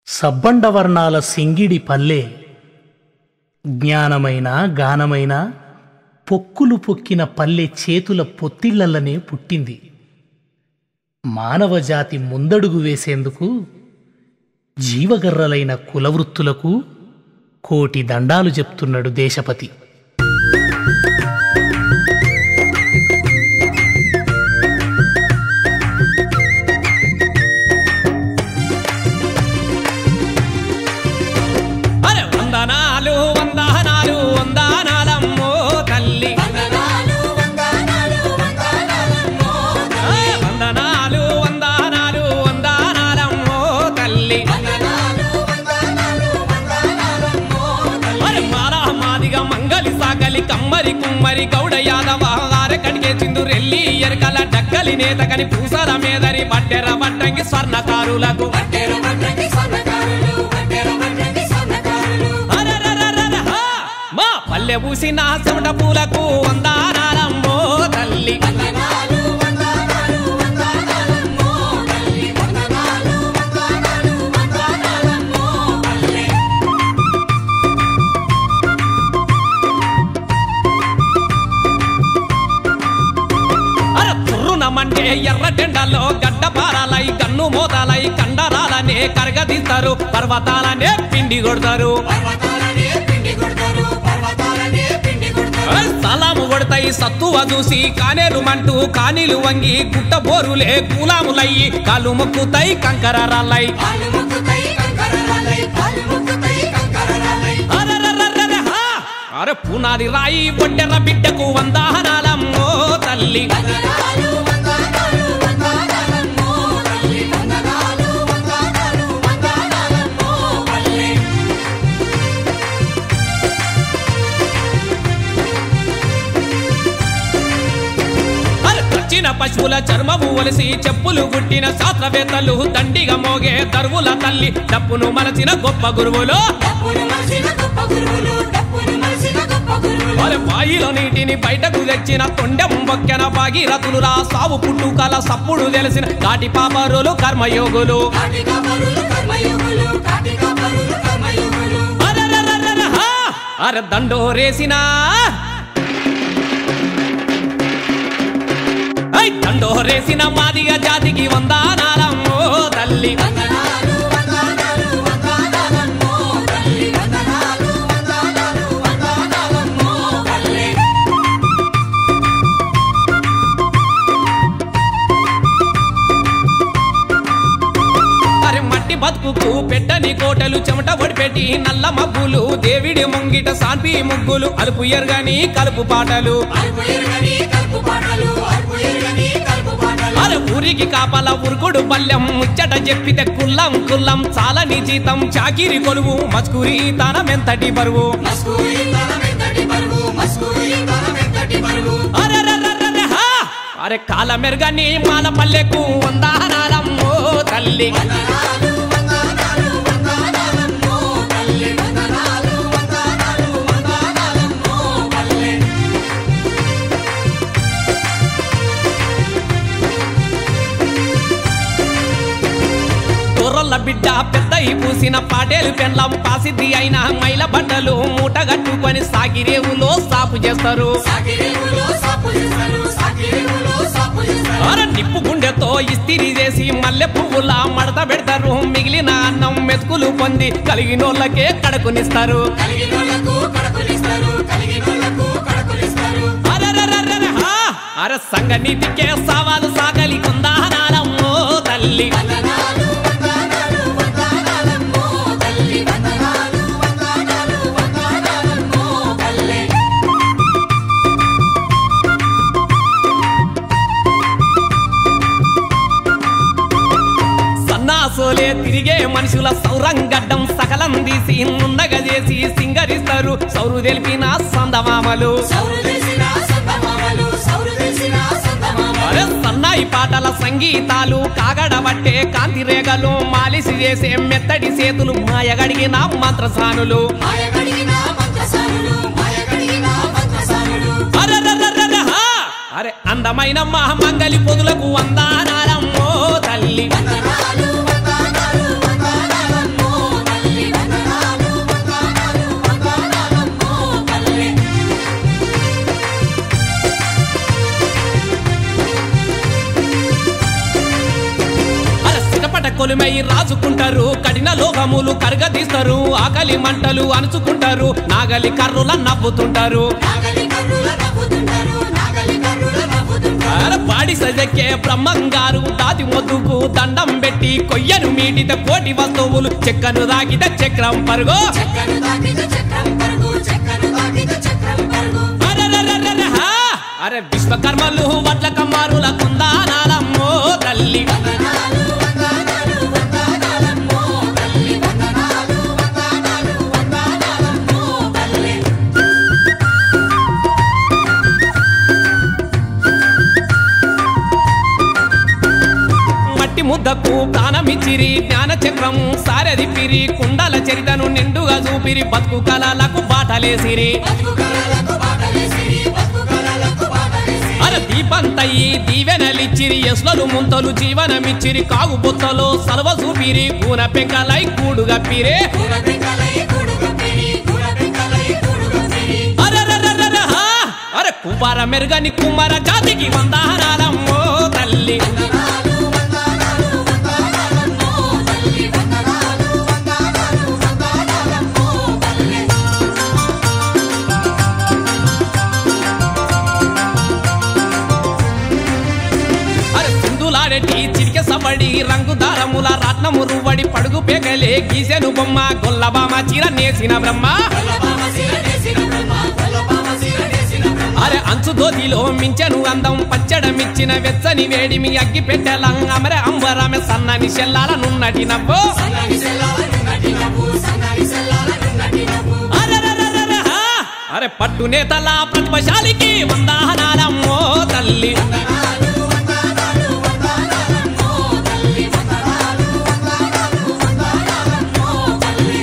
సబ్బండవర్ణాల సింగిడి పల్లె జ్ఞానమైన గానమైన పొక్కులు పొక్కిన పల్లె చేతుల పొత్తిళ్లనే పుట్టింది మానవజాతి ముందడుగు వేసేందుకు జీవగర్రలైన కులవృత్తులకు కోటి దండాలు చెప్తున్నాడు దేశపతి అరే వందనాలు వందనాలు వందనాలమ్మో తల్లి ఏ వందనాలు వందనాలు వందనాలమ్మో తల్లి అరే మారా మాదిగా మంగలి సాగలి కమ్మరి కుమ్మరి గౌడ యాదవ ఆరకడిగే చిందురెల్లి ఎరకల డక్కలి నేతకని పూసల మేదరి బట్టెర బట్టంగి స్వర్ణకారులకు అరరరరర, హా! మా పల్లె పూసిన చెమట పూలకు వందానాలమ్మో తల్లి అర తుర్రునమంటే ఎర్రటెండలో గడ్డ పారాలై కన్ను మోతాలై కండరాలనే కరగదీస్తారు పర్వతాలనే పిండి కొడతారు ఏ సలాము కొడతాయి సత్తువ చూసి కానేలు మంటూ కానీలు వంగి గుట్ట బోరులే కూలాములయ్యి కాలు మొక్కుతాయి కంకరాలై అరరరరర, హా! అరే పునాది రాయి బొట్టెర బిడ్డకు వందాహనాలమ్మో తల్లి అరే చచ్చిన పశువుల చర్మము ఒలిసి చెప్పులు గుట్టిన శాస్త్రవేత్తలు దండిగా మోగే దరువుల తల్లి డప్పును మలచిన గొప్ప గురువులు వారి బాయిలో నీటిని బయటకు తెచ్చిన తొండెం బొక్కెన భాగీరథులు రా సావు పుట్టుకల సప్పుడు తెలిసిన కాటి పాపరులు కర్మయోగులు అరెరెరెరెరె, హా! అరె దండోరేసిన ఐ దండోరేసిన మాదిగ జాతికి వందానాలమ్మో తల్లి అరే మట్టి బతుకుకు పెట్టని కోటలు చెమట ఒడిపెట్టి నల్ల మబ్బులు దేవిడి ముంగిట సాన్పి ముగ్గులు అలుపు ఎరగని కలుపు పాటలు అరే ఊరికి కాపల ఉరుకుడు పల్లెం ముచ్చట చెప్పితే కుల్లం కుల్లం చాలని జీతం చాకిరి కొలువు మస్కూరి తనమెంతటి బరువు అరెరెరెరెరె, హా! అరే కాల మెరుగని మాల పల్లెకు వందానాలమ్మో తల్లి తొర్రల బిడ్డ పెద్దయి పూసిన పాటేలు పెండ్లం పాసిద్ది అయిన మైల బట్టలు మూట కట్టుకొని సాగిరేవులో సాపు చేస్తారు అర నిప్పు గుండెతో ఇస్తిరి చేసి మల్లె పువ్వుల మడత పెడతారు మిగిలిన అన్నం మెతుకులు పొంది కలిగినోళ్ళకే కడుకునిస్తారు అరెరెరెరెరె, హా! అర సంగ నీతికే సవాలు సాగలి కొందానాలమ్మో తల్లి సన్నాసోలే తిరిగే మనుషుల సౌరంగడ్డం సకలం తీసి ముందగా చేసి సింగరిస్తారు సౌరు తెలిపిన సందమామలు అరే సన్నాయి పాటల సంగీతాలు కాగడబట్టే కాంతి రేగలు మాలిసి చేసే మెత్తడి చేతులు మాయగడిగిన మంత్రసానులు అరెరెరెరెరె, హా! అరే అందమైన మహమంగలి పొదులకు వందానాలమ్మో తల్లి వందనాలు వందనాలు వందనాలమ్మో కొలిమై రాసుకుంటారు కఠిన లోహములు కరగదీస్తారు ఆకలి మంటలు అణుచుకుంటారు నాగలి కర్రుల నవ్వుతుంటారు నాగలి కర్రుల నవ్వుతుంటారు నాగలి కర్రుల నవ్వుతుంటారు అర పాడి సజకే బ్రహ్మంగారు దాతి మొద్దుకు దండం పెట్టి కొయ్యను మీటిత కోటి వస్తువులు చెక్కను దాకిత చక్రం పరుగో చక్కను తాకిత చక్రం పరుగు చక్కను తాకిత చక్రం పరుగు అరెరెరెరెరె, హా! అరే విశ్వకర్మలు వడ్ల కమ్మారుల కుందానాలమ్మో తల్లి వందనాలు వందనాలు వందనాలమ్మో తల్లి వందనాలు వందనాలు వందనాలమ్మో తల్లి మట్టి ముద్దకు ప్రాణమిచ్చిరి జ్ఞాన చక్రము సారదిప్పిరి కుండల చరితను నిండుగా చూపిరి బతుకు కళలకు బాటలేసిరి బతుకు కలలకు బాటలేసిరి బతుకు కలలకు బాటలేసిరి అర దీపంతయి దీవెనలిచ్చిరి ఎస్లలు ముంతలు జీవనమిచ్చిరి కాగు బొత్తలో సలవ చూపిరి కూన పెంకలై కూడు గప్పిరే కూర పెంకలై కూడు గప్పిరి కూర పెంకలై కూడు గప్పిరి అరెరెరెరెరె, హా! అరే కుమార మెరుగని కుమార జాతికి వందనాలమ్మో తల్లి వందనాలు వందనాలు వందనాలమ్మో తల్లి వందనాలు వందనాలు వందనాలమ్మో తల్లి అరే సింధులాడటి చిరికె సబడి రంగు దారముల రత్నము రువ్వడి పడుగు పేకలే గీసెను బొమ్మ గొల్లబామ చీర నేసిన బ్రహ్మ కొల్లబామ శిరడేసిన బ్రహ్మ కొల్లబామ శిరడేసిన బ్రహ్మ అరే అంచు దోతిలో మించెను అందం పచ్చడమిచ్చిన వెచ్చని వేడిమి అగ్గి పెట్టెలం అమరే అంబరామె సన్నని శెల్లాల నున్నటి నవ్వు సన్నని సెల్లాలను నటినవు సన్నని సెల్లాలను నటినవు అరెరెరెరెరె, హా! అరే పట్టు నేతల ప్రతిభశాలికి వందనాలమ్మో తల్లి వందనాలు వందనాలు వందనాలమ్మో తల్లి వందనాలు వందనాలు వందనాలమ్మో తల్లి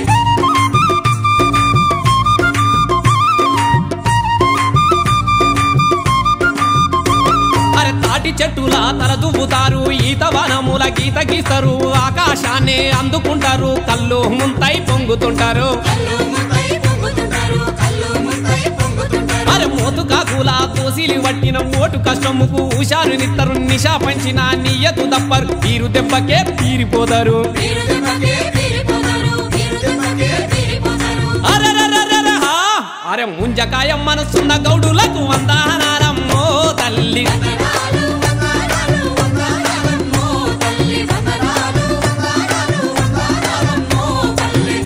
అరే తాటి చెట్టుల తల దువ్వుతారు ఈత వనముల గీత గీస్తారు ఆకాశాన్ని అందుకుంటారు కళ్ళు ముంతై పొంగుతుంటారు కళ్ళు ముంతై పొంగుతుంటారు కళ్ళు ముంతై పొంగుతుంటారు అరే మోతు కాకుల తోసిలి పట్టిన ఓటు కష్టముకు హుషారు నిత్తరు నిషా పంచిన నీయతు దప్పరు తీరు దెబ్బకే తీరిపోతారు వీరు దెబ్బకే తీరిపోతారు వీరు దెబ్బకే తీరిపోతారు అరెరెరెరెరె, హా! అరే ముంజకాయ మనసున్న గౌడులకు వందనాలమ్మో తల్లి వందనాలు వందనాలు వందనాలమ్మో తల్లి వందనాలు వందనాలు వందనాలమ్మో తల్లి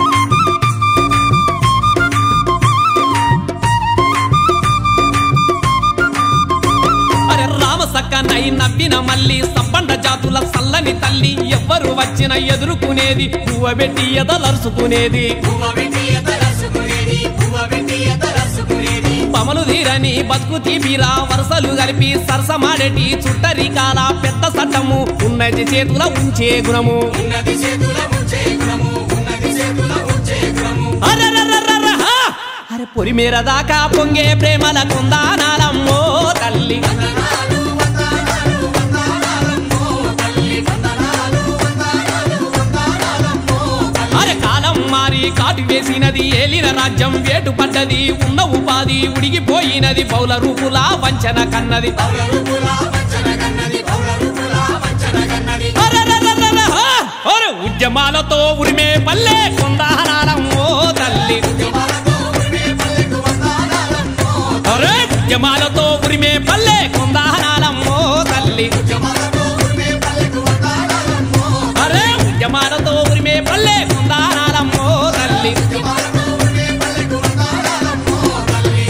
అరే రామ సక్కనై నవ్విన మల్లి సబ్బండ జాతుల సల్లని తల్లి ఎవ్వరు వచ్చిన ఎదుర్కొనేది పువ్వబెట్టి ఎదలరుచుకునేది పువ్వ పెట్టి ఎతరసుకునేది పువ్వ పెట్టి ఎతరసుకునేది పమలు తీరని బతుకు తీపిరా వరుసలు కలిపి సరసమాడేటి చుట్టరికాల పెద్ద సట్టము ఉన్నది చేతుల ఉంచే గుణము ఉన్నది చేతుల ఉంచే గుణము ఉన్నది చేతుల ఉంచే గుణము అరెరెరెరెరె, హా! అరే పొరిమేర దాకా పొంగే ప్రేమల కుందానాలమ్మో తల్లి వందనాలు వందనాలు వందనాలమ్మో తల్లి వందనాలు వందనాలు వందనాలమ్మో తల్లి అరే కాలం మారి కాటు వేసినది ఏలిన రాజ్యం వేటు పడ్డది ఉన్న ఉపాధి ఉడిగిపోయినది బౌల రూపులా వంచన కన్నది బౌల రూపులా వంచన కన్నది బౌల రూపులా వంచన కన్నది అరెరెరెరెరె, హా! ఒరే ఉద్యమాలతో ఉరిమే పల్లె కుందానాలమ్మో తల్లి ఉద్యమాలతో ఉరిమే పల్లెకు వందనాలమ్మో అరే ఉద్యమాలతో ఉరిమే పల్లె కుందానాలమ్మో తల్లి ఉద్యమాలతో ఉరిమే పల్లెకు వందనాలమ్మో అరే ఉద్యమాలతో ఉరిమే పల్లె కుందానాలమ్మో తల్లి ఉద్యమాలతో ఉరిమే పల్లెకు వందనాలమ్మో తల్లి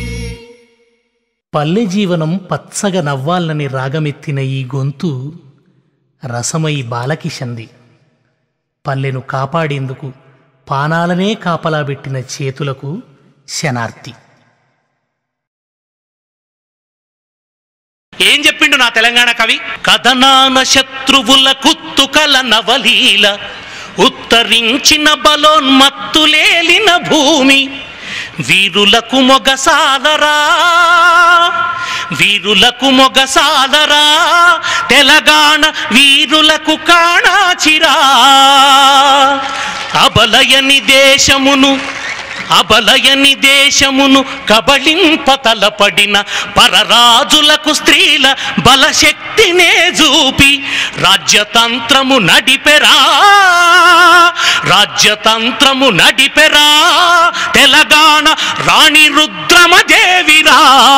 పల్లె జీవనం పచ్చగా నవ్వాలని రాగమెత్తిన ఈ గొంతు రసమై బాలకిషంది పల్లెను కాపాడేందుకు పానాలనే కాపలా పెట్టిన చేతులకు శనార్తి ఏం చెప్పిండు నా తెలంగాణ కవి కథనాన శత్రువుల కుత్తుకల నవలీల ఉత్తరించిన బలోన్మత్తులేలిన భూమి వీరులకు మొగసాలరా వీరులకు మొగసాలరా తెలంగాణ వీరులకు కాణాచిరా అబలయని దేశమును అబలయని దేశమును కబళింప తలపడిన పరరాజులకు స్త్రీల బలశక్తినే చూపి రాజ్యతంత్రము నడిపెరా రాజ్యతంత్రము నడిపెరా తెలంగాణ రాణి రుద్రమదేవిరా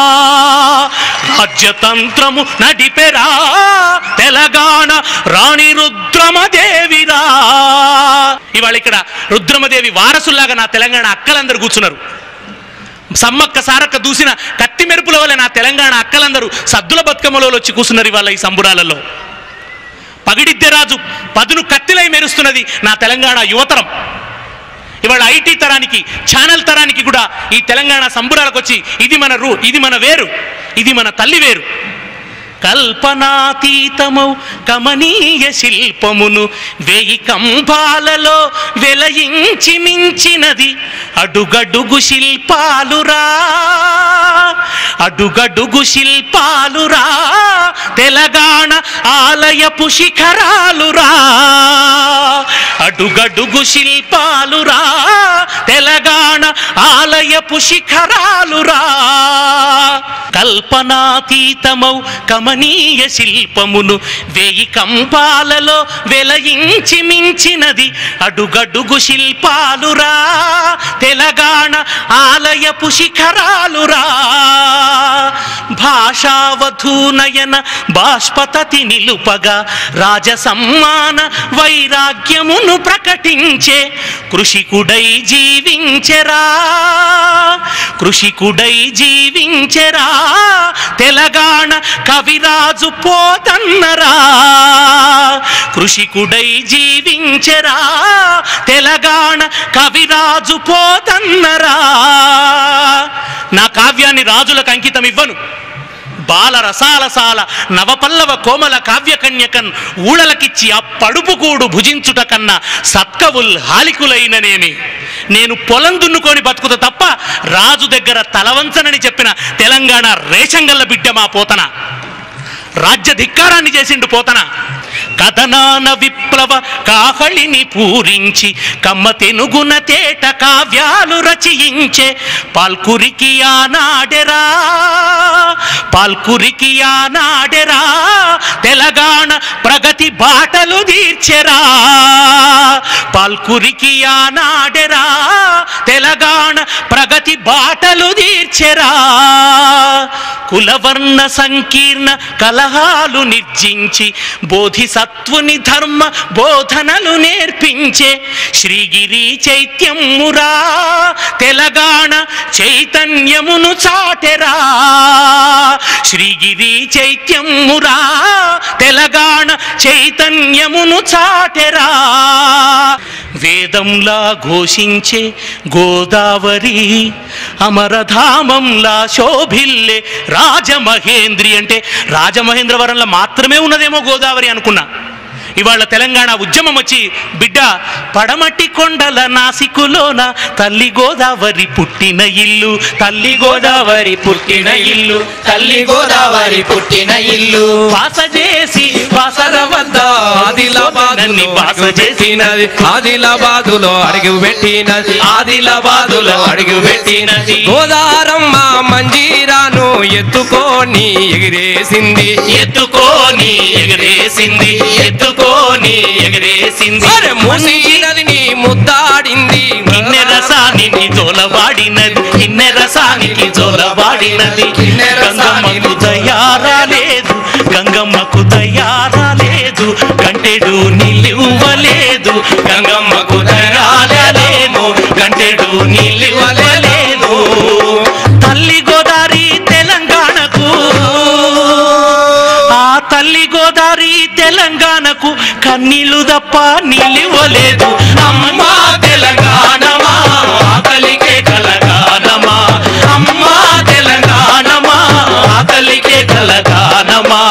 రాజ్యతంత్రము నడిపెరా తెలంగాణ రాణి రుద్రమదేవిరా ఇవాళ ఇక్కడ రుద్రమదేవి వారసుల్లాగా నా తెలంగాణ అక్కలందరూ కూర్చున్నారు సమ్మక్క సారక్క దూసిన కత్తి మెరుపుల వల్ల నా తెలంగాణ అక్కలందరూ సద్దుల బతుకమ్మలో వచ్చి కూర్చున్నారు ఇవాళ ఈ సంబురాలలో పగిడిద్దెరాజు పదును కత్తిలై మెరుస్తున్నది నా తెలంగాణ యువతరం ఇవాళ ఐటీ తరానికి ఛానల్ తరానికి కూడా ఈ తెలంగాణ సంబురాలకు వచ్చి ఇది మన రూ ఇది మన వేరు ఇది మన తల్లి వేరు కల్పనాతీతమౌ కమనీయ శిల్పమును వెయ్యి కంపాలలో వెలయించి మించినది అడుగడుగు శిల్పాలురా అడుగడుగు శిల్పాలురా తెలంగాణ ఆలయపు శిఖరాలురా అడుగడుగు శిల్పాలురా తెలంగాణ ఆలయపు శిఖరాలురా కల్పనాతీతమౌ కమనీయ శిల్పమును వేయి కంపాలలో వెలయించి మించినది అడుగడుగు శిల్పాలురా తెలంగాణ ఆలయపు శిఖరాలురా భాషావధూనయన బాష్పతతి నిలుపగా రాజసమ్మాన వైరాగ్యమును ప్రకటించే కృషికుడై జీవించెరా కృషికుడై జీవించెరా తెలంగాణ కవిరాజు పోతన్నరా కృషికుడై జీవించెరా తెలంగాణ కవిరాజు పోతన్నరా నా కావ్యాన్ని రాజులకు అంకితం ఇవ్వను బాల రసాలసాల నవపల్లవ కోమల కావ్యకన్యకన్ ఊళలకిచ్చి ఆ పడుపుకూడు భుజించుట కన్నా సత్కవుల్ హాలికులైననేమి నేను పొలం దున్నుకొని బతుకుత తప్ప రాజు దగ్గర తలవంచనని చెప్పిన తెలంగాణ రేషంగల్ల బిడ్డ మా పోతన రాజ్య ధిక్కారాన్ని చేసిండు పోతన కథనాన విప్లవ కాహళిని పూరించి కమ్మ తెనుగున తేట కావ్యాలు రచయించే పాల్కురికి ఆనాడెరా పాల్కురికి ఆనాడెరా తెలంగాణ ప్రగతి బాటలు తీర్చెరా పాల్కురికి ఆనాడెరా తెలంగాణ ప్రగతి బాటలు తీర్చెరా కులవర్ణ సంకీర్ణ కలహాలు నిర్జించి బోధిసత్వుని ధర్మ బోధనలు నేర్పించే శ్రీగిరి చైత్యమురా తెలంగాణ చైతన్యమును చాటెరా శ్రీగిరి చైత్యమురా తెలంగాణ చైతన్యమును చాటెరా వేదంలా ఘోషించే గోదావరి అమరధామంలా శోభిల్లే రాజమహేంద్రి అంటే రాజమహేంద్రవరంలో మాత్రమే ఉన్నదేమో గోదావరి అనుకున్నా ఇవాళ తెలంగాణ ఉద్యమం వచ్చి బిడ్డ పడమటి కొండల నాసికులోన తల్లి గోదావరి పుట్టిన ఇల్లు తల్లి గోదావరి పుట్టిన ఇల్లు తల్లి గోదావరి పుట్టిన ఇల్లు వాస చేసి వాసర వద్ద ఆదిలాబాదులో వాస అడుగు చేసి పెట్టినది ఆదిలాబాదులో అడుగు పెట్టినది ఆదిలాబాదులో అడుగు పెట్టినది గోదారమ్మ మంజీరాను ఎత్తుకొని ఎగిరేసింది ఎత్తుకోని ఎగరేసింది ఎత్తుకోని ఎగరేసింది అరే మూసి నదిని ముద్దాడింది కిన్నె రసానికి జోలవాడినది కిన్నె రసానికి జోలవాడినది కిన్నె రసానికి గంగమ్మకు దయారా లేదు గంగమ్మకు దయారా లేదు కంటెడు నిలువలేదు గంగమ్మకు దయారా లేదు కంటెడు నిలువలేదు తల్లి గోదారి తెలంగాణకు ఆ తల్లి గోదారి తెలంగాణకు కన్నీళ్లు తప్ప నిలివలేదు అమ్మా తెలంగాణమా ఆకలికే కలగానమా అమ్మా తెలంగాణమా ఆకలికే కలగానమా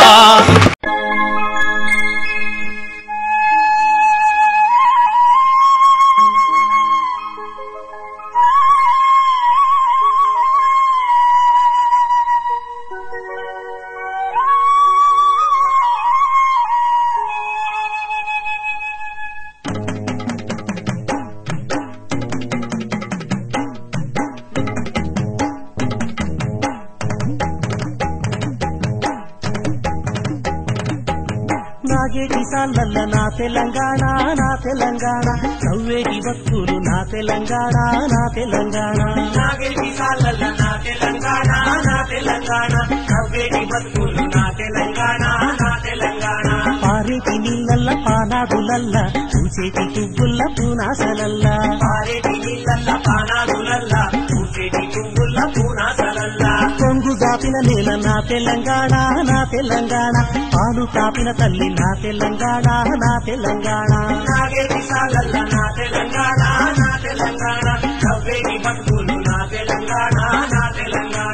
నాగేటి సాలల్ల నా తెలంగాణ నా తెలంగాణ నవ్వేటి భక్తులు నా తెలంగాణ నా తెలంగాణ నాగేటి సాలల్ల నా తెలంగాణ నా తెలంగాణ నవ్వేటి బతుకులు నా తెలంగాణ నా తెలంగాణ పారేటి నీళ్ళల్ల పానాదులల్ల చూసేటి తువ్వుల్ల పూనాసలల్ల పారేటి నీళ్ళల్ల పానాదులల్ల పూసేటి పువ్వుల్ల పూనాసలల్ల కొంగు జాపిన నేల నా తెలంగాణ నా తెలంగాణ పాలు తాపిన తల్లి నా తెలంగాణ నా తెలంగాణ నాగేటి సాలల్ల నా తెలంగాణ నా తెలంగాణ నవ్వేటి బతుకులు నా తెలంగాణ నా తెలంగాణ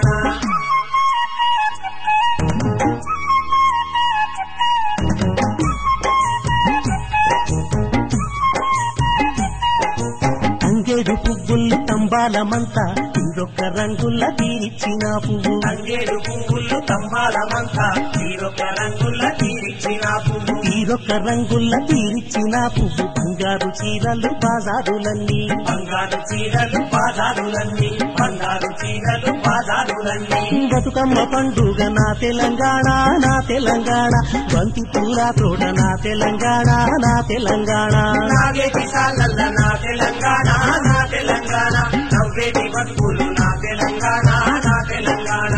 అంగేడు పువ్వుల్ని తంబాలమంతా ఇంకొక రంగుల్ల తీరిచ్చిన పువ్వు తంగేడు పువ్వులు తంబాలమంతా తీరొక రంగుల్ల తీరిచ్చిన పువ్వు తీరొక రంగుల్ల తీరిచ్చిన పువ్వు బంగారు చీరలు బాజారులన్నీ బంగారు చీరలు బాజారులన్నీ బంగారు చీరలు బాజారులన్నీ బతుకమ్మ పండుగ నా తెలంగాణ నా తెలంగాణ బంతి పూల తోట నా తెలంగాణ నా తెలంగాణ నాగేటి సాలల్ల నా తెలంగాణ నా తెలంగాణ నవ్వేటి బతుకులు నా తెలంగాణ నా తెలంగాణ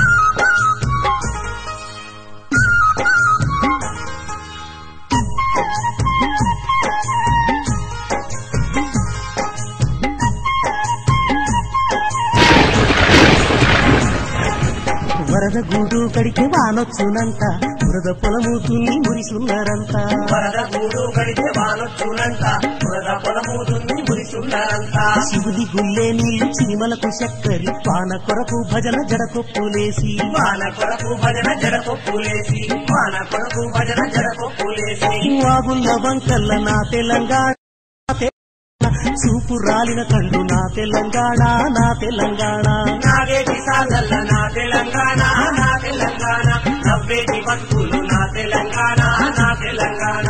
వరద గూడు కడితే వానొచ్చునంట వరద పొలము తున్ని మురిసున్నారంట వరద గూడు కడితే వానొచ్చునంట వరద పొలము దున్ని మురిసున్నారంట శివుడి గుల్లే నీళ్లు చినిమలకు చక్కరి వాన కొరకు భజన జడకొప్పులేసి వాన కొరకు భజన జడకొప్పులేసి వాన కొరకు భజన జడకొప్పులేసి వాగుల్ల వంకల్ల నా తెలంగాణ చూపు రాలిన కళ్ళు నా తెలంగాణ నా తెలంగాణ నాగేటి సాలల్ల నా తెలంగాణ నా తెలంగాణ నవ్వేటి బతుకులు నా తెలంగాణ నా తెలంగాణ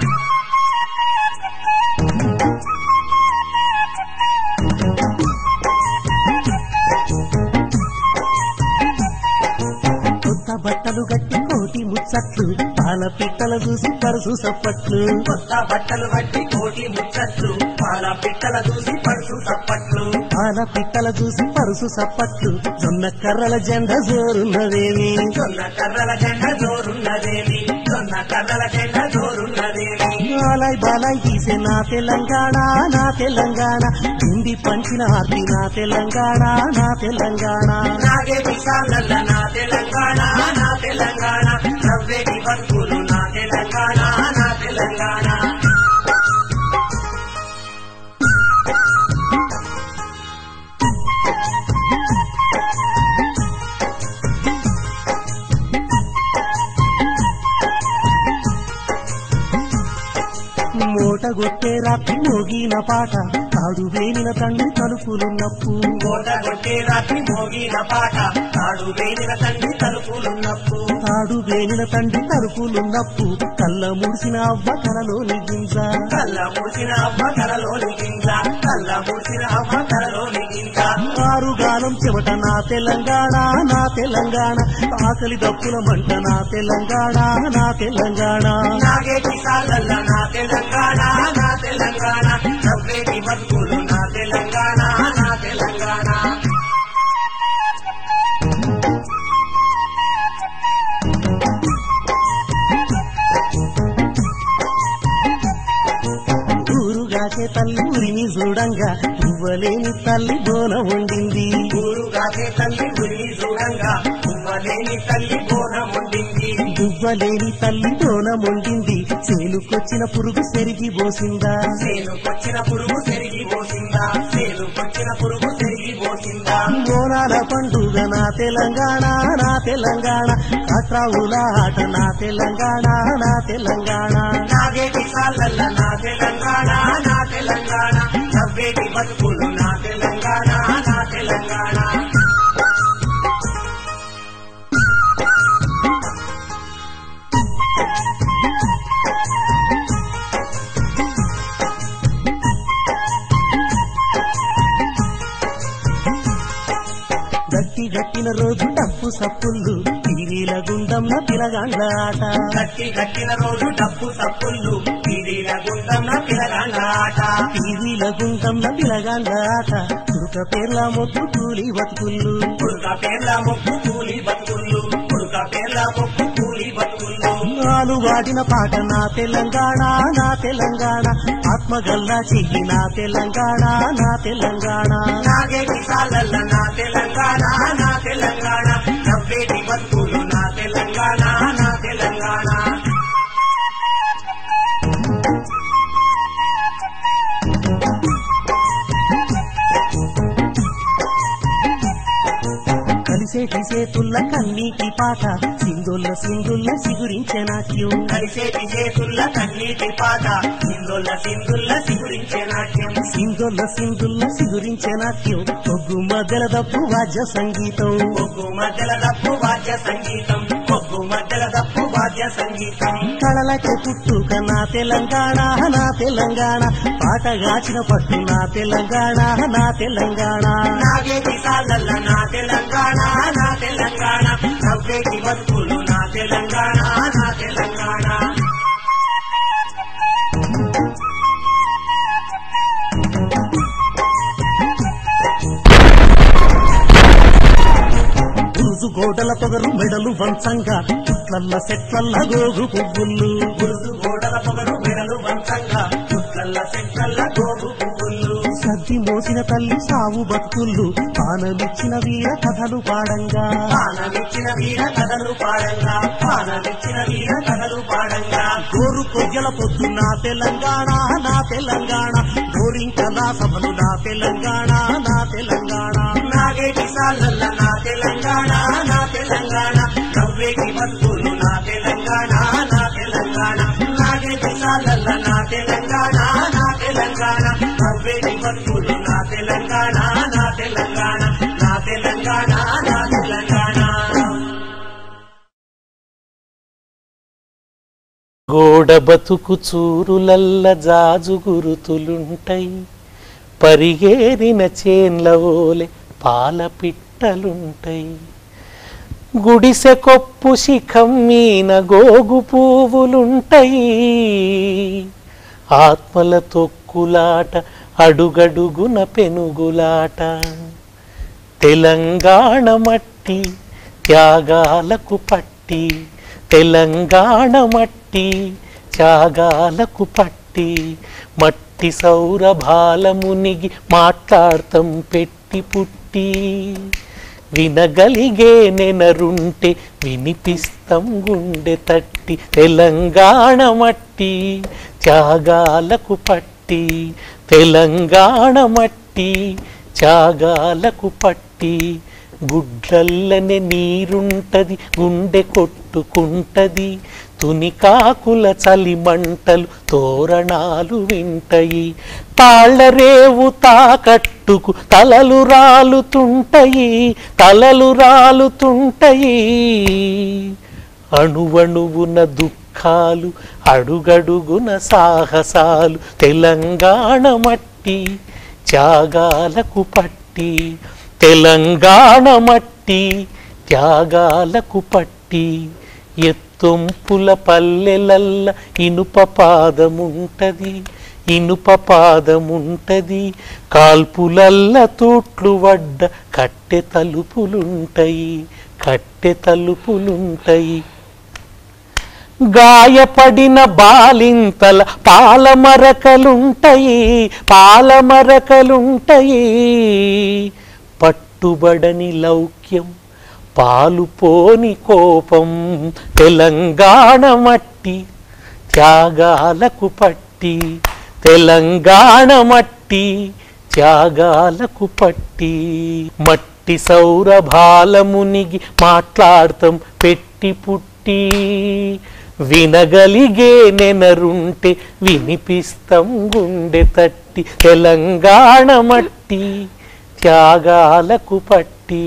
కొత్త బట్టలు గట్టి కోటి ముచ్చట్లు పాల పిట్టల చూసి పరుసు సప్పట్లు కొత్త బట్టలు బట్టి కోటి ముచ్చట్లు పాల పిట్టల చూసి పడుసు సప్పట్లు పాల పిట్టల చూసి పరుసు సప్పట్లు జొన్న కర్రల జెండ జోరున్నదేమి జొన్న కర్రల జెండ జోరున్నదేమి జొన్న కర్రల జెండ జోరున్నదేమి బాలాయ్ బాలాయ్ తీసే నా తెలంగాణ నా తెలంగాణ హింది పంచిన హార్ది నా తెలంగాణ నా తెలంగాణ నాగేటి సాలల్ల నా తెలంగాణ నా తెలంగాణ నవ్వేటి బతుకులు నా తెలంగాణ నా తెలంగాణ మూటగొట్టే రాత్రి మోగిన పాట కాడు వేలిన తండ్రి తలుపులున్నప్పు కోట కొట్టే రాత్రి మోగిన పాట నాడు వేలిన తండ్రి తలుపులున్నప్పు తాడు వేలిన తండ్రి తలుపులున్నప్పు కళ్ళ ముడిసిన అవ్వ కలలోని గింజ కళ్ళ మూసిన అమ్మ కలలోని గింజ కళ్ళ మూసిన అమ్మ కలలోని గింజ ఆరుగాలం చెమట నా తెలంగాణ నా తెలంగాణ ఆకలి దప్పుల మంట నా తెలంగాణ నా తెలంగాణ నాగేటి సాలల్ల నా తెలంగాణ నా తెలంగాణ నవ్వేటి బతుకులు నా తెలంగాణ నా తెలంగాణ ఊరుగాకే తల్లి ఉరిని చూడంగా పువ్వలేని తల్లి బోన వండింది ఊరుగాకే తల్లి గురి చూడంగా ఉమ్మలేని తల్లి బోనం ఉండింది దువ్వలేని తల్లి బోన వండింది చేలుకొచ్చిన పురుగు సెరిగి పోసిందా సేనుకొచ్చిన పురుగు సెరిగి పోసిందా సేనుకొచ్చిన పురుగు సెరిగి పోసిందా బోనాల పండుగ నా తెలంగాణ నా తెలంగాణ కట్రావుల ఆట నా తెలంగాణ నా తెలంగాణ నాగేటి సాలల్ల నా తెలంగాణ నా తెలంగాణ నవ్వేటి బతుకులు నా తెలంగాణ నా తెలంగాణ గట్టి గట్టిన రోజు డప్పు డప్పు సప్పుళ్ళు పీరీల గుండంన పిలగాండ్ల ఆట గట్టి గట్టిన రోజు డప్పు సప్పుళ్ళు పీరీల గుండంన పిలగాళ్ళ ఆట పీరీల గుండంన పిలగాండ్ల ఆట తురుక పేర్ల మొత్తు కూలి బతుకుళ్ళు పుడుక పేర్ల మొక్కు కూలి బతుకుళ్ళు పుడుక పేర్ల మొక్కు కూలి బతుకుళ్ళు నాలు వాడిన పాట నా తెలంగాణ నా తెలంగాణ ఆత్మగల్లా చెయ్యి నా తెలంగాణ నా తెలంగాణ నాగేటి సాలల్ల నా తెలంగాణ నా తెలంగాణ నవ్వేటి బతుకులు నా తెలంగాణ నా తెలంగాణ కలిసేటి సేతుల్ల కన్నీటి పాట సింధుల్ల సింధుల్ల సిగురించే నాట్యం కలిసేటి చేతుల్ల కన్నీటి పాట సింధుల్ల సింధుల్ల సిగురించే నాట్యం సింధుల్ల సింధుల్ల సిగురించే నాట్యం ఒగ్గు మధ్యల దప్పు వాద్య సంగీతం ఒగ్గు మధ్యల దప్పు వాద్య సంగీతం ఒగ్గు మధ్యల దప్పు వాద్య సంగీతం కళలకే పుట్టుక నా తెలంగాణ నా తెలంగాణ పాటగాచిన పట్టు నా తెలంగాణ నా తెలంగాణ నాగేటి సాలల్ల నా తెలంగాణ నా తెలంగాణ నవ్వేటి బతుకులు నా తెలంగాణ నా తెలంగాణ బురుజు గోడల పొగరు మెడలు వంచంగా పుట్లల్ల సెట్లల్ల గోగు పువ్వులు గురుదు గోడల పొగరు మెడలు వంచంగా పుట్లల్ల సెట్లల్ల గోగు పువ్వులు సద్ది మోసిన తల్లి సావు బతుకుళ్ళు పానలిచ్చిన వీర కథలు పాడంగా పానమిచ్చిన వీర కథలు పాడంగా పానమిచ్చిన వీర కథలు పాడంగా గోరు కొయ్యల పొద్దు నా తెలంగాణ నా తెలంగాణ గోరింకల సభలు నా తెలంగాణ నా తెలంగాణ నాగేటి సాలల్ల నా తెలంగాణ నా తెలంగాణ నవ్వేటి బతుకులు నా తెలంగాణ నా తెలంగాణ నాగేటి సాలల్ల నా తెలంగాణ నా తెలంగాణ నవ్వేటి బతుకులు నా తెలంగాణ నా తెలంగాణ నా తెలంగాణ నా తెలంగాణ గోడ బతుకు చూరులల్ల జాజు గురుతులుంటై పరిగేరిన చేన్ల ఓలె పాల పిట్టలుంటై గుడిసె కొప్పు శిఖం మీన గోగు పువ్వులుంటై ఆత్మల తొక్కులాట అడుగడుగున పెనుగులాట తెలంగాణ మట్టి త్యాగాలకు పట్టి తెలంగాణ మట్టి త్యాగాలకు పట్టి మట్టి సౌరభాల మునిగి మాట్లాడతాం పెట్టి పుట్టి వినగలిగే నెనరుంటే వినిపిస్తాం గుండె తట్టి తెలంగాణ మట్టి త్యాగాలకు పట్టి తెలంగాణ మట్టి త్యాగాలకు పట్టి గుడ్లల్లనే నీరుంటది గుండె కొట్టుకుంటది తునికాకుల చలిమంటలు తోరణాలు వింటయి తాళ్లరేవు తాకట్టుకు తలలు రాలుతుంటయి తలలు రాలుతుంటయి అణువణువున దుఃఖాలు అడుగడుగున సాహసాలు తెలంగాణ మట్టి త్యాగాలకు పట్టి తెలంగాణ మట్టి త్యాగాలకు పట్టి ఎత్తొంపుల పల్లెలల్ల ఇనుప పాదముంటది ఇనుప పాదముంటది కాల్పులల్ల తూట్లు వడ్డ కట్టె తలుపులుంటయి కట్టె తలుపులుంటయి గాయపడిన బాలింతల పాలమరకలుంటయి పాలమరకలుంటయి పట్టుబడని లౌక్యం పాలుపోని కోపం తెలంగాణ మట్టి త్యాగాలకు పట్టి తెలంగాణ మట్టి త్యాగాలకు పట్టి మట్టి సౌరభాల మునిగి మాట్లాడతాం పెట్టి పుట్టి వినగలిగే నెనరుంటే వినిపిస్తాం గుండె తట్టి తెలంగాణ మట్టి త్యాగాలకు పట్టి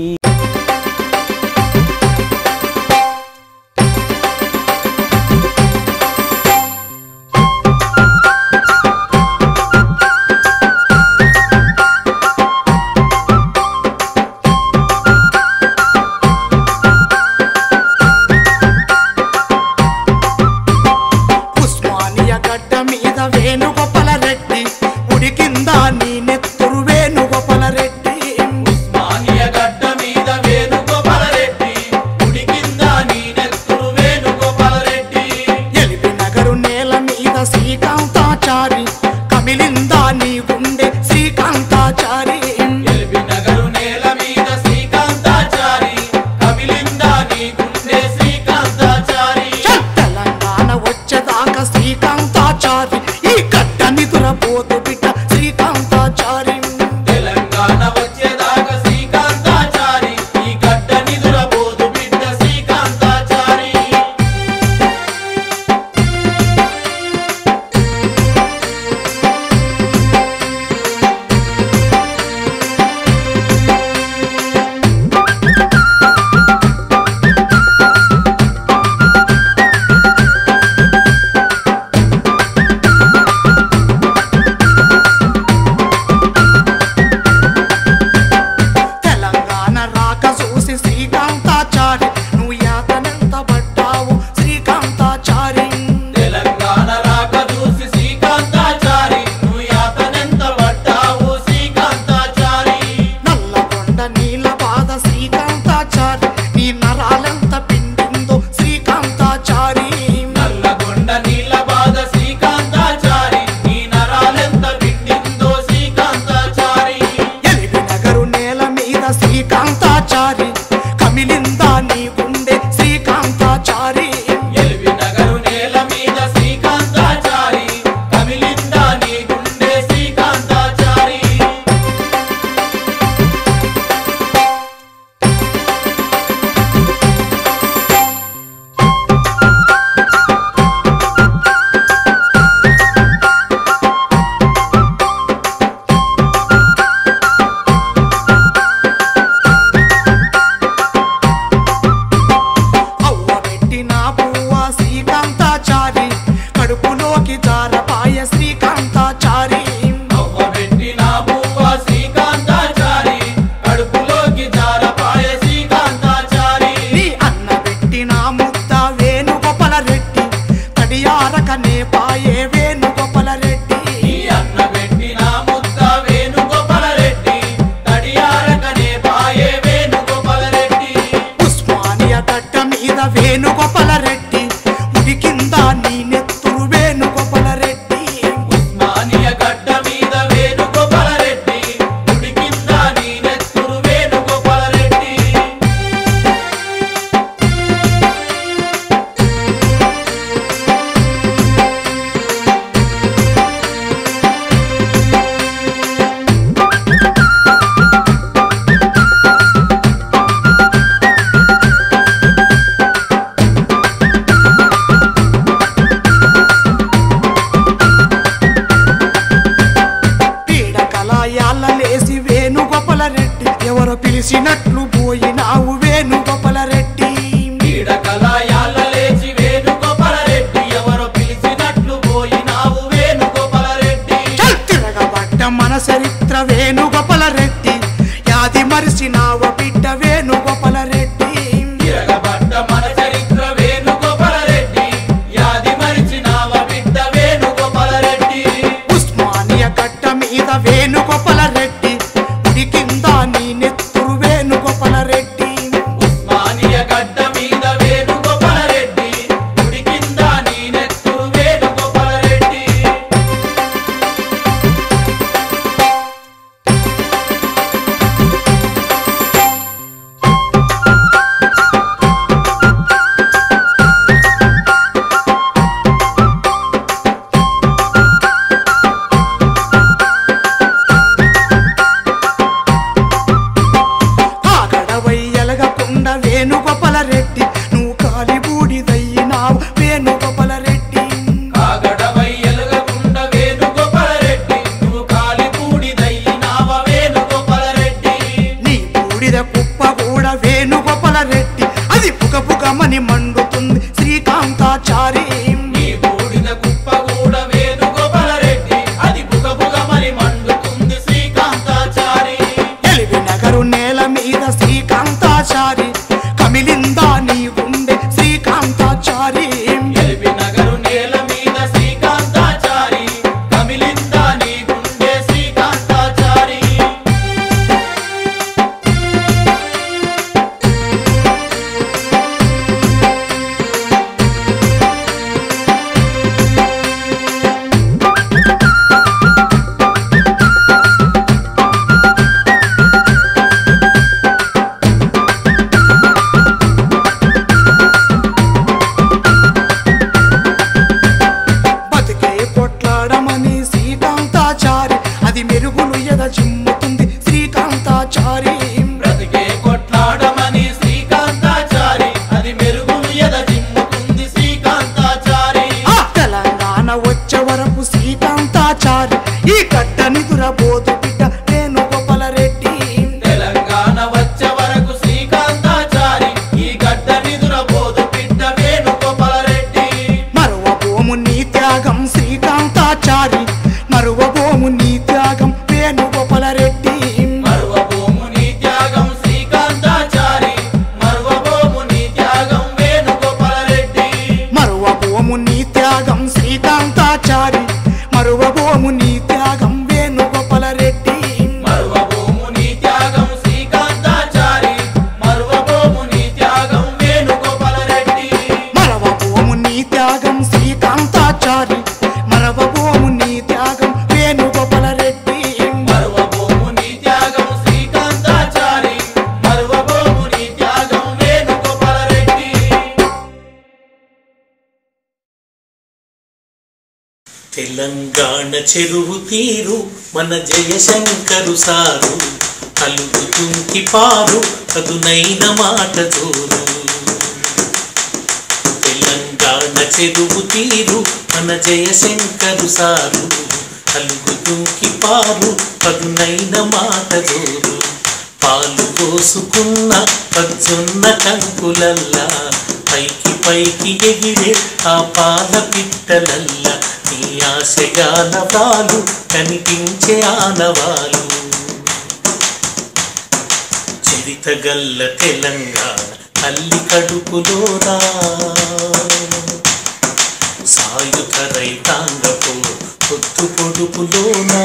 పిలిచినట్లు పోయినావు వేణుగోపాల రెడ్డి పీడకలాయాల లేచి వేణుగోపాలరెడ్డి ఎవరో పిలిచినట్లు పోయినావు వేణుగోపాలరెడ్డి తిరగబడ్డ మన చరిత్ర వేణుగోపాల రెడ్డి యాది మరిసినావ బిడ్డ వేణుగోపాల రెడ్డి తిరగబడ్డ మన చరిత్ర వేణుగోపాలరెడ్డి యాది మరిచినావ బిడ్డ వేణుగోపాలరెడ్డి ఉస్మానియా గడ్డ మీద వేణుగోపాల రెడ్డి ఉడి కింద నీ నెత్తురు వేణుగోపాల రెడ్డి ఉస్మానియ గడ్డ మీద వేణుగోపాలరెడ్డి గుడి కింద నీ నెత్తురు వేణుగోపాలరెడ్డి ఆగడవై ఎలగకుండా వేణుగోపాల రెడ్డి నువ్వు కాలి బూడిదయ్యినావు వేణుగోపాల రెడ్డి కాగడవై ఎలుగకుండ వేణుగోపాలరెడ్డి నువ్వు కాలి పూడిదయ్యినావ వేణుగోపాలరెడ్డి నీ బూడిద కుప్ప కూడా వేణుగోపాల రెడ్డి అది పుగ పుగమని మండుతుంది శ్రీకాంతాచారి నీ బూడిద కుప్ప కూడా వేణుగోపాలరెడ్డి అది బుగ బుగమని మండుతుంది శ్రీకాంతాచారి ఎలివి నగరు నేల మీద శ్రీకాంతాచారి కమిలిందా నీ గుండె శ్రీకాంతాచారి ఎలిపి నగరు నేల మీద శ్రీకాంతాచారి కమిలిందా నీ గుండె శ్రీకాంతాచారి బతికే కొట్లాడమని శ్రీకాంతాచారి అది మెరుగులు ఎద చిమ్ముతుంది శ్రీకాంతాచారి బ్రతికే కొట్లాడమని శ్రీకాంతాచారి అది మెరుగులు ఎద జిమ్ముకుంది శ్రీకాంతాచారి ఆ తెలంగాణ వచ్చే వరకు శ్రీకాంతాచారి ఈ గడ్డ నిదురబోతు బిడ్డ వేణుగోపాల రెడ్డి తెలంగాణ వచ్చే వరకు శ్రీకాంతాచారి ఈ గడ్డ నిదురబోదు బిడ్డ వేణుగోపాలరెడ్డి మరువబోము నీ త్యాగం శ్రీకాంతాచారి మరువబోము నీ త్యాగం వేణుగోపాల రెడ్డి మరువబోము నీ త్యాగం శ్రీకాంతాచారి మరువబోము నీ త్యాగం వేణుగోపాలరెడ్డి మరువబోము నీ త్యాగం శ్రీకాంతాచారి మరువబోము నీ త్యాగం వేణుగోపాల రెడ్డి మరువబోము నీ త్యాగం శ్రీకాంతాచారి మరువబోము నీ త్యాగం వేణుగోపాలరెడ్డి మరవబోము నీ త్యాగం శ్రీకాంతాచారి మరవబోము నీ త్యాగం వేణుగోపాల రెడ్డి మరువబోము నీ త్యాగం శ్రీకాంతాచారి మరువబోము నీ త్యాగం వేణుగోపాలరెడ్డి తెలంగాణ చెరువు తీరు మన జయశంకరు సారు అలుగుతుంకి పారు పదునైన మాట జోరు తెలంగాణ చెరువు తీరు మన జయశంకరు సారు అలుగుతుంకి పారు పదునైన మాట జోరు పాలు పోసుకున్న పజ్జొన్న కంకులల్లా పైకి పైకి ఎగిరే ఆ పాల పిట్టలల్లా నీ ఆశగాల పాలు కనిపించే ఆనవాలు చరితగల్ల తెలంగాణ తల్లి కడుపులోనా సాయుధ రైతాంగపు పొద్దు పొడుపులోనా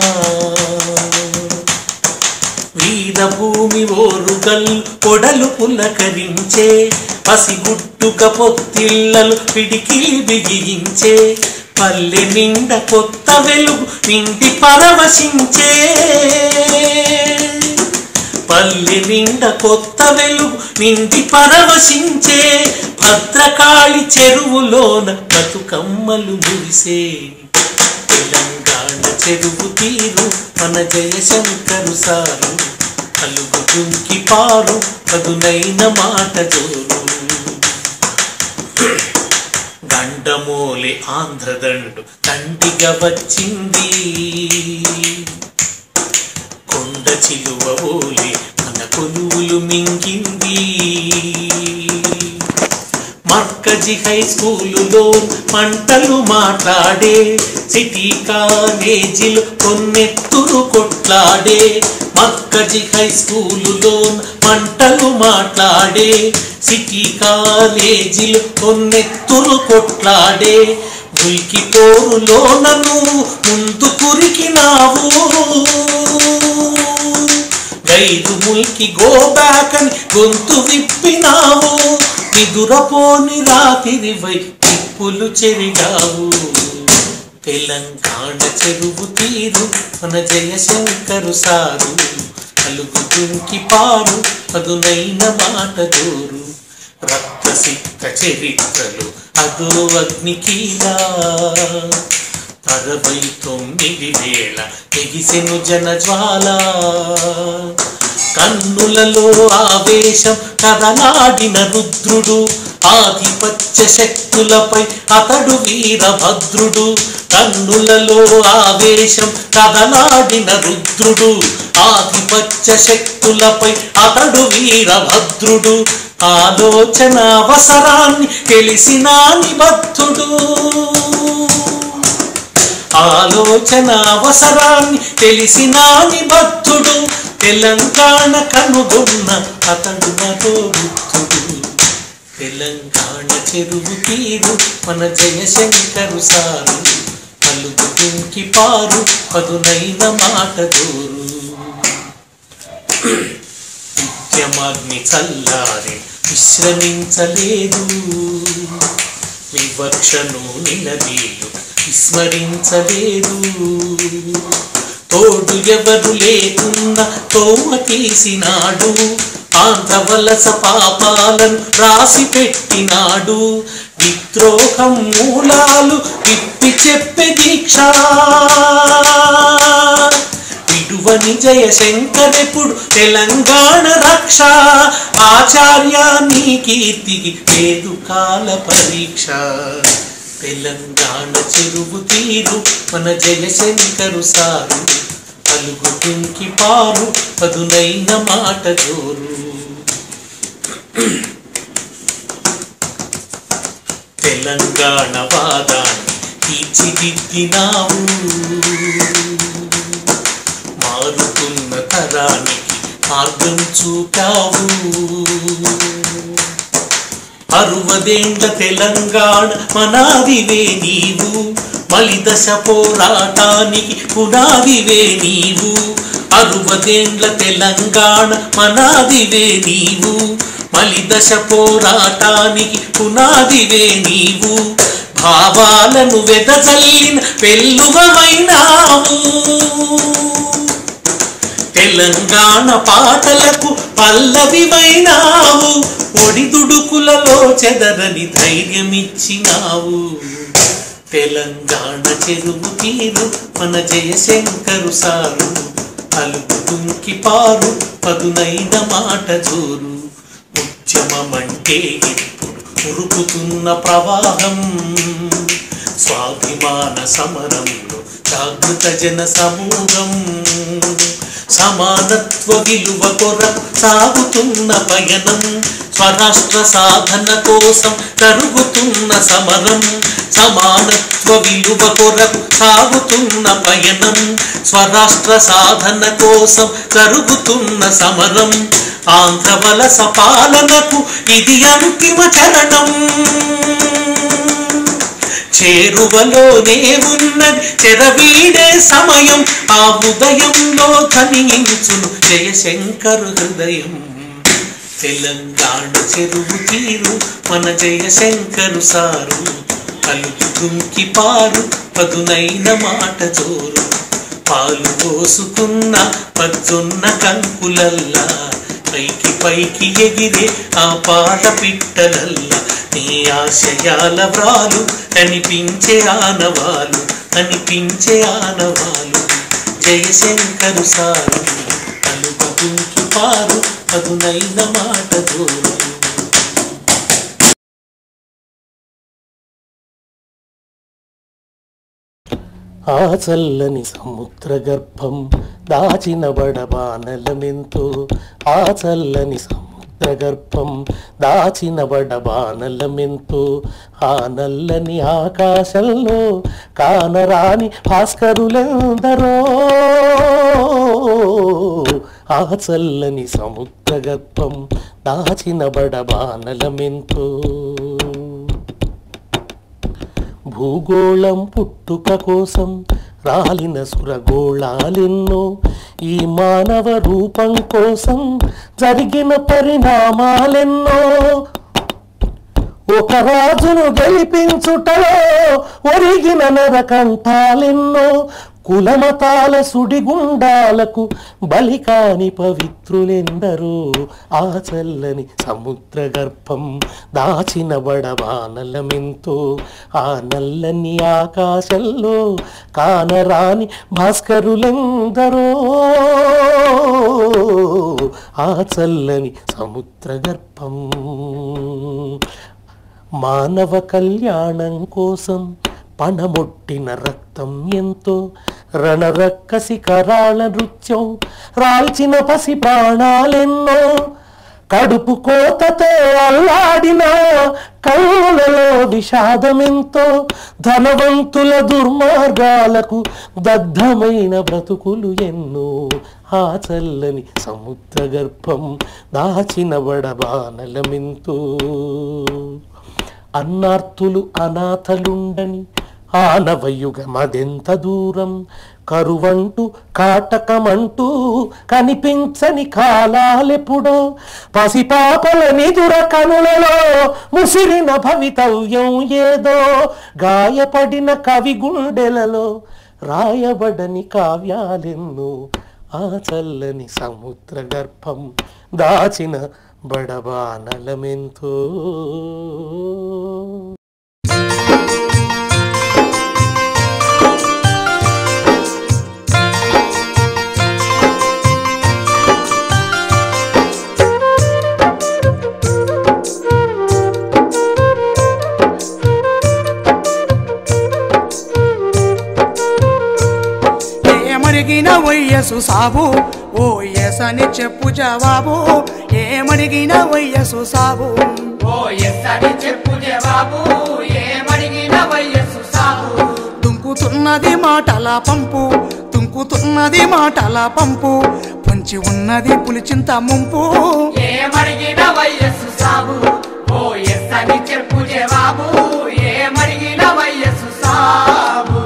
వీర భూమి ఓరుగల్ పొడలు పులకరించే పసిగుట్టుక పొత్తిళ్ళలు పిడికిలి బిగించే పల్లె నిండ కొత్త వెలుగు నిండి పరవశించే పల్లె నిండ కొత్త వెలుగు నిండి పరవశించే భద్రకాళి చెరువులోన బతుకమ్మలు మురిసే తెలంగాణ చెరువు తీరు మన జయశంకరు సారు కలుగుతుంకి పారు పదునైన మాట జోరు గండమోలే ఆంధ్రదండు తండిగా వచ్చింది కొండ చిలువ ఓలే మన కొలువులు మింగింది మర్కజి హై స్కూలులో మంటలు మాట్లాడే సిటీ కాలేజీలు కొన్నెత్తులు కొట్లాడే మర్కజి హై స్కూలులో మంటలు మాట్లాడే సిటీ కాలేజీలు కొన్నెత్తులు కొట్లాడే మురికి పోరులో నన్ను ముందు కురికినావు గైదు ముల్కి గో బ్యాక్ అని గొంతు విప్పినావు నిదురపోని రాతిరివై తిప్పులు చెరిగావు తెలంగాణ చెరువు తీరు మన జయశంకరు సారు అలుగు దుంకి పారు పదునైన మాట దూరు రక్త సిక్త చరిత్రలు అదో అగ్నికీలా అరవై తొమ్మిది వేల ఎగిసెను జనజ్వాల కన్నులలో ఆవేశం కదలాడిన రుద్రుడు ఆధిపత్య శక్తులపై అతడు వీరభద్రుడు కన్నులలో ఆవేశం కదలాడిన రుద్రుడు ఆధిపత్య శక్తులపై అతడు వీరభద్రుడు ఆలోచన అవసరాన్ని తెలిసిన నిబద్ధుడు ఆలోచన అవసరాన్ని తెలిసిన నిబద్ధుడు తెలంగాణ కనుగొన్న అతడు మరో బుద్ధుడు తెలంగాణ చెరువు తీరు మన జయశంకరు సారు పలుకు దుంకి పారు పదునైన మాట దూరు ఉద్యమాగ్ని చల్లారి విశ్రమించలేదు వివక్షను నిలదీలు విస్మరించలేదు తోడు ఎవరు లేకున్న తోమ తీసినాడు ఆంధ్ర వలస పాపాలను రాసి పెట్టినాడు విద్రోహం మూలాలు విప్పి చెప్పే దీక్ష విడువని జయశంకరెప్పుడు తెలంగాణ రక్ష ఆచార్య నీ కీర్తికి లేదు కాల పరీక్ష తెలంగాణ చెరువు తీరు మన జయశంకరు సారు పలుగు దుంకి పారు పదునైన మాట జోరు తెలంగాణ వాదాన్ని తీర్చిదిద్దినావు మారుతున్న తరానికి మార్గం చూపావు అరువదేండ్ల తెలంగాణ మనాదివే నీవు మలిదశ పోరాటానికి పునాదివే నీవు అరువదేండ్ల తెలంగాణ మనాదివే నీవు మలిదశ పోరాటానికి పునాదివే నీవు భావాలను వెదజల్లిన పెళ్ళువమైనావు తెలంగాణ పాటలకు పల్లవిమైనావు ఒడిదుడుకులలో చెదరని ధైర్యమిచ్చినావు తెలంగాణ చెరువు తీరు మన జయశంకరు సారు అలుగు దుంకి పారు పదునైన మాట జోరు ఉద్యమమంటే ఇప్పుడు ఉరుకుతున్న ప్రవాహం స్వాభిమాన సమరంలో జాగృత జన సమూహం సమానత్వ విలువ కొరకు సాగుతున్న పయనం స్వరాష్ట్ర సాధన కోసం కరుగుతున్న సమరం సమానత్వ విలువ కొరకు సాగుతున్న పయనం స్వరాష్ట్ర సాధన కోసం కరుగుతున్న సమరం ఆంధ్ర వలస పాలనకు ఇది అంతిమ చరణం చేరువలోనే ఉన్నది చెరవీడే సమయం ఆ ఉదయంలో ధనించును జయశంకరు హృదయం తెలంగాణ చెరువు తీరు మన జయశంకరు సారు కలుపు దుంకి పారు పదునైన మాట జోరు పాలు పోసుకున్న పజ్జొన్న కంకులల్లా పైకి పైకి ఎగిరే ఆ పాట పిట్టలల్లా నీ ఆశయాల వ్రాలు కనిపించే ఆనవాలు కనిపించే ఆనవాలు జయశంకరు సారు కలుపు దుంకి పారు పదునైన మాట జోరు ఆ చల్లని సముద్ర గర్భం దాచిన బడబానలమెంతో ఆ చల్లని సముద్ర గర్భం దాచిన బడబానలమెంతో ఆ నల్లని ఆకాశంలో కానరాని భాస్కరులెందరో ఆ చల్లని సముద్ర గర్భం దాచిన బడబానలమెంతో భూగోళం పుట్టుక కోసం రాలిన సురగోళాలెన్నో ఈ మానవ రూపం కోసం జరిగిన పరిణామాలెన్నో ఒక రాజును గెలిపించుటలో ఒరిగిన నరకంఠాలెన్నో కులమతాల సుడిగుండాలకు బలికాని పవిత్రులెందరో ఆ చల్లని సముద్ర గర్భం దాచిన బడవానలమెంతో ఆ నల్లని ఆకాశంలో కానరాని భాస్కరులెందరో ఆ చల్లని సముద్ర గర్భం మానవ కళ్యాణం కోసం పణమొట్టిన రక్తం ఎంతో రణరక్కసి కరాళ నృత్యం రాల్చిన పసి ప్రాణాలెన్నో కడుపు కోతతో అల్లాడిన కళ్ళలో విషాదమెంతో ధనవంతుల దుర్మార్గాలకు దగ్ధమైన బ్రతుకులు ఎన్నో ఆ చల్లని సముద్ర గర్భం దాచిన బడబానలమెంతో అన్నార్తులు అనాథలుండని ఆనవయుగమదెంత దూరం కరువంటూ కాటకమంటూ కనిపించని కాలాలెప్పుడో పసిపాపల నిదుర కనులలో ముసిరిన భవితవ్యం ఏదో గాయపడిన కవి గుండెలలో రాయబడని కావ్యాలెన్నో ఆ చల్లని సముద్ర గర్భం దాచిన బడబానలమెంతో ఏమడిగిన వయ్యసు సాబు ఓ ఎస్ అని చెప్పు జవాబు ఏమడిగిన వయ్యసు సాబు ఓ ఎస్ అని చెప్పు జవాబు ఏమడిగిన వయస్సు సాగు తుంకుతున్నది మాటల పంపు తుంకుతున్నది మాటల పంపు పొంచి ఉన్నది పులిచింత ముంపు ఏమడిగిన వయస్సు సాగు ఓ ఎస్ అని చెప్పు జవాబు ఏమడిగిన వయస్సు సాగు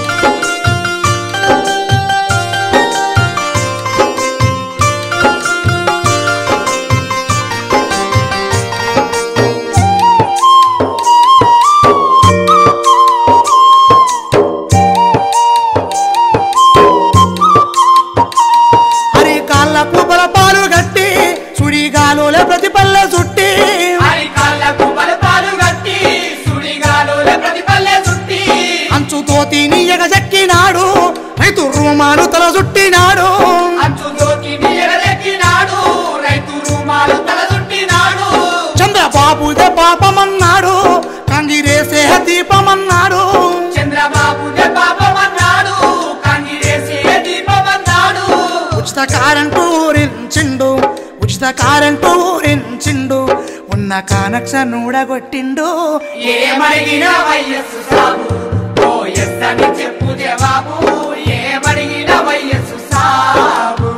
అరి కాళ్ళకు బలపాలు గట్టి సుడిగాలుల ప్రతి పల్లె చుట్టి అరి కాళ్ళకు బలపాలు గట్టి సుడిగాలుల ప్రతిపల్లె చుట్టి అంచుతో తిని ఎగజెక్కినాడు రైతు రూమాలు తల చుట్టినాడు అంచు దోతిని ఎగరెక్కినాడు రైతు రూమాలు తల చుట్టినాడు చంద్రబాబుదే పాపమన్నాడు కంగిరేసే దీపమన్నాడు చంద్రబాబు పాపమన్నాడు కంగిరేసి దీపమన్నాడు ఉచిత కారెంటు ఊరించిండు ఉచిత కారెంటు ఊరించిండు ఉన్న కనెక్షన్ ఊడగొట్టిండు ఏమడిగిన వయస్సు సాగు ఓ ఎస్ అని చెప్పు జవాబు ఏమడిగిన వయస్సు సాగు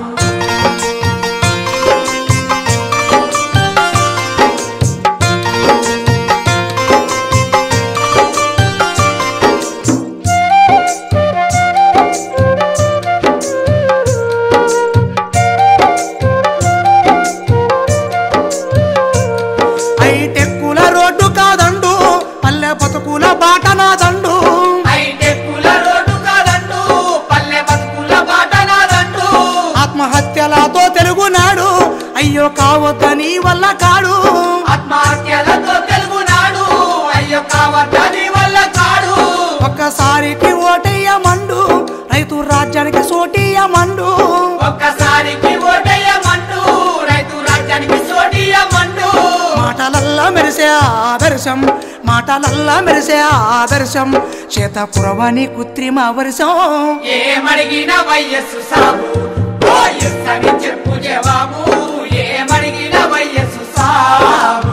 ఐటెక్కుల రోడ్డు కాదండు పల్లె బతుకుల బాట నాదండు హైటెక్కుల రోడ్డు కాదండు పల్లె బతుకుల బాట నాదండు ఆత్మహత్యలతో తెలుగునాడు అయ్యో కావద్దని వల్ల కాడు ఆత్మహత్యలతో తెలుగునాడు అయ్యో కావద్దని వల్ల కాడు ఒక్కసారికి ఓటేయమండు రైతు రాజ్యానికి సోటియమండు ఒక్కసారికి ఓటేయమంటూ రైతు రాజ్యానికి సోటియమంటూ మాటలల్లా మెరిసే ఆదర్శం మా మాటలల్లా మెరిసే ఆదర్శం చేతపురవని కృత్రిమ వర్షం ఏమడిగిన వయస్సు సాబు ఓ ఎస్ అని చెప్పు జవాబు ఏమడిగిన వయస్సు సాబు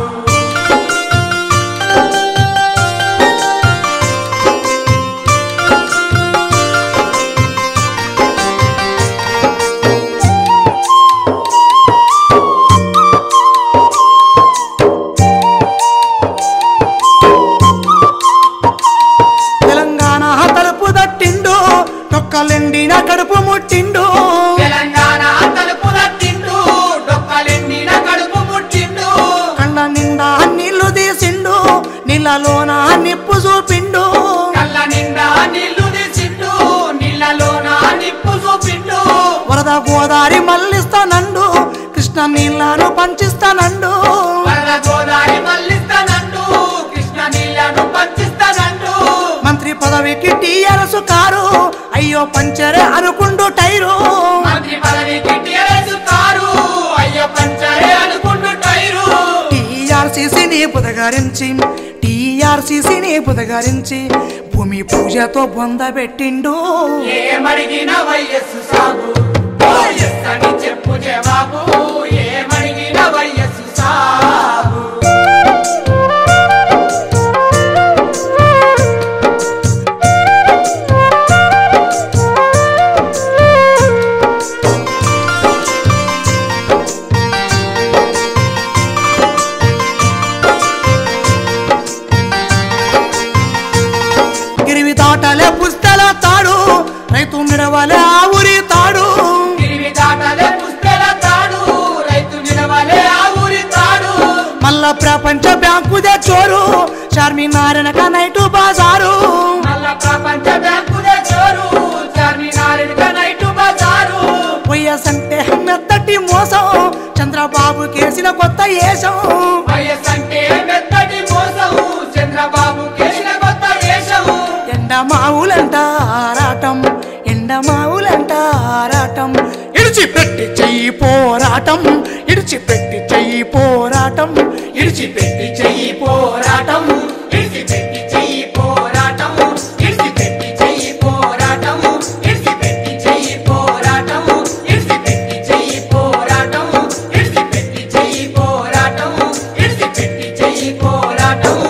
తెలంగాణ తలుపు దట్టిండు నొక్కలెండిన కడుపు ముట్టిండు తెలంగాణ తలుపు తట్టిండు డొక్కలెండిన కడుపు ముట్టిండు కళ్ళ నిండా నీళ్లు తీసిండు నీళ్ళలోన నిప్పు చూపిండు కళ్ళ నిండా నీళ్లు తీసిండు నీళ్ళలోన నిప్పు చూపిండు వరద గోదారి మళ్ళిస్తానండు కృష్ణ నీళ్లను పంచిస్తానండు వరద గోదావరి మళ్ళిస్తానండు కృష్ణ నీళ్లను పంచిస్తానండు మంత్రి పదవికి టీఆర్ఎస్ కారు అయ్యో పంచరే అనుకుండు టైరు మంత్రి పదవికి టీఆర్ఎస్ కారు అయ్యో పంచరే అనుకుంటు టైరు టీఆర్సీసీని బుదగరించి టీఆర్సీసీని బుదగరించి భూమి పూజతో బొందబెట్టిండు ఏమడిగిన వయస్సు సాగు ఓ ఎస్ అని చెప్పు జవాబు ఏమడిగిన వయస్సు సాగు గిరివి తాటలే పుస్తల తాడు రైతు నిడవలే ఆ ఊరి తాడు తిరిగి దాటలే పుస్తల తాడు రైతు నిలవలే ఆ ఊరి తాడు మళ్ళా ప్రపంచ బ్యాంకు చోరు చార్మినారనక నైటు బాజారు మళ్ళా ప్రపంచ బ్యాంకుదే చోరు చార్మినారుడిక నైటు బజారు వైఎస్ అంటే మెత్తటి మోసం చంద్రబాబు కేసిన కొత్త ఏషం వైఎస్ అంటే మెత్తటి మోసం చంద్రబాబు కేసిన కొత్త వేషం ఎండ మావులంట ఆరాటం ఎండ మావులంట ఆరాటం ఇడిచిపెట్టి చెయ్యి పోరాటం ఇడిచిపెట్టి చెయ్యి పోరాటం ఇడిచిపెట్టి చెయ్యి పోరాటం ఇడిచిపెట్టి చెయ్యి పోరాటం ఇడిచిపెట్టి చెయ్యి పోరాటం ఇడిచిపెట్టి చెయ్యి పోరాటం ఇడిచిపెట్టి చెయ్యి పోరాటం ఇడిచిపెట్టి చెయ్యి పోరాటం ఇడిచిపెట్టి చెయ్యి పోరాటం